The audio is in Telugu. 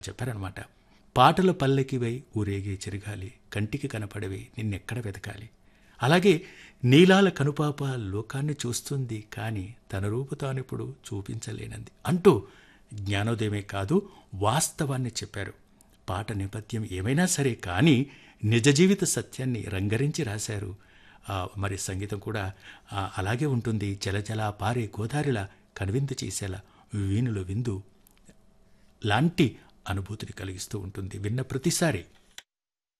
చెప్పారనమాట పాటల పల్లెకివై ఊరేగే చిరగాలి కంటికి కనపడవి నిన్నెక్కడ వెతకాలి అలాగే నీలాల కనుపాప లోకాన్ని చూస్తుంది కానీ తన రూపు తానిప్పుడు చూపించలేనంది అంటూ జ్ఞానోదయమే కాదు వాస్తవాన్ని చెప్పారు పాట నేపథ్యం ఏమైనా సరే కానీ నిజ జీవిత సత్యాన్ని రంగరించి రాశారు ఆ, మరి సంగీతం కూడా ఆ, అలాగే ఉంటుంది జలజల పారే గోదారిలా కనువిందు చేసేలా వీణుల విందు లాంటి అనుభూతిని కలిగిస్తూ ఉంటుంది విన్న ప్రతిసారి